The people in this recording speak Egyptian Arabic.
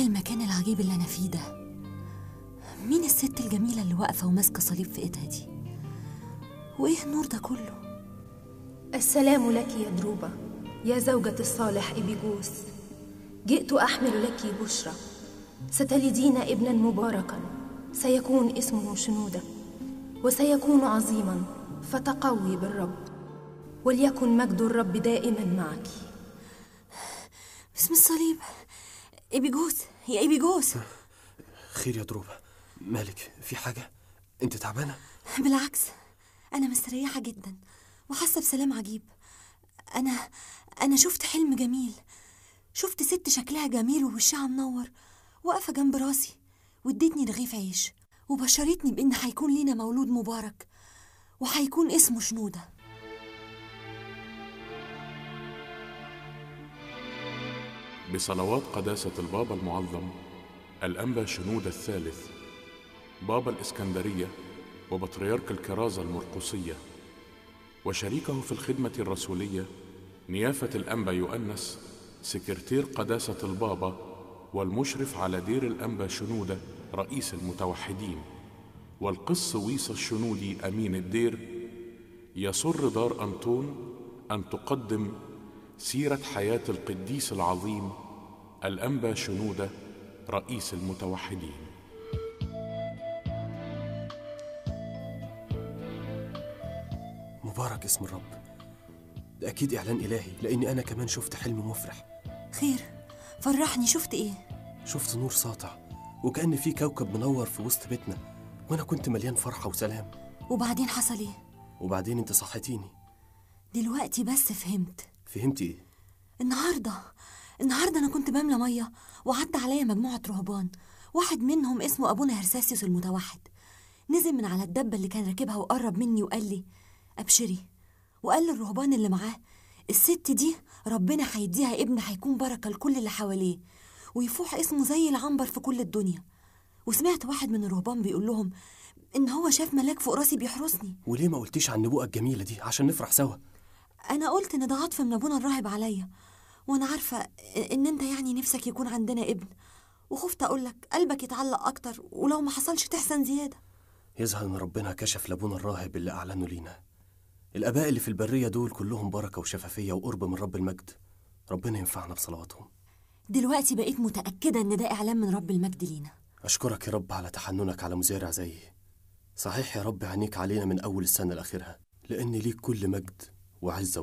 المكان العجيب اللي أنا فيه ده؟ مين الست الجميلة اللي واقفة وماسكة صليب في إيدها دي؟ وإيه النور ده كله؟ السلام لك يا دروبة يا زوجة الصالح إبيجوس جئت أحمل لك بشرى ستلدين ابنا مباركا سيكون اسمه شنودة وسيكون عظيما فتقوي بالرب وليكن مجد الرب دائما معك اسم الصليب إبيجوس يا إبيجوس خير يا دروبة مالك في حاجة انت تعبانة بالعكس أنا مستريحة جدا وحاسة بسلام عجيب أنا أنا شفت حلم جميل شفت ست شكلها جميل ووشها منور واقفة جنب راسي وادتني رغيف عيش وبشرتني بإن هيكون لينا مولود مبارك وهيكون اسمه شنودة بصلوات قداسة البابا المعظم الأنبا شنودة الثالث بابا الإسكندرية وبطريرك الكرازة المرقسية وشريكه في الخدمة الرسولية نيافة الأنبا يؤنس سكرتير قداسة البابا والمشرف على دير الأنبا شنودة رئيس المتوحدين والقس ويصة الشنودي أمين الدير يسر دار أنطون أن تقدم سيرة حياة القديس العظيم الأنبا شنودة رئيس المتوحدين مبارك اسم الرب ده أكيد إعلان إلهي لأني أنا كمان شفت حلم مفرح خير فرحني شفت إيه شفت نور ساطع وكأن في كوكب منور في وسط بيتنا وأنا كنت مليان فرحة وسلام وبعدين حصل إيه وبعدين أنت صحيتيني دلوقتي بس فهمت فهمتي إيه؟ النهارده النهارده انا كنت بملى ميه وعدى عليا مجموعه رهبان واحد منهم اسمه ابونا هرساسيوس المتوحد نزل من على الدبه اللي كان راكبها وقرب مني وقال لي ابشري وقال للرهبان اللي معاه الست دي ربنا هيديها ابن هيكون بركه لكل اللي حواليه ويفوح اسمه زي العنبر في كل الدنيا وسمعت واحد من الرهبان بيقول لهم ان هو شاف ملاك فوق راسي بيحرسني وليه ما قلتيش عن النبوءة الجميلة دي عشان نفرح سوا انا قلت ان ده عطف من ابونا الراهب عليا وانا عارفه ان انت يعني نفسك يكون عندنا ابن وخفت اقول لك قلبك يتعلق اكتر ولو ما حصلش تحسن زياده يظهر إن ربنا كشف لأبونا الراهب اللي أعلنه لينا الآباء اللي في البرية دول كلهم بركة وشفافية وقرب من رب المجد ربنا ينفعنا بصلواتهم دلوقتي بقيت متاكده ان ده اعلان من رب المجد لينا أشكرك يا رب على تحننك على مزارع زيي صحيح يا رب عينيك علينا من أول السنة لآخرها لأن ليك كل مجد وعزة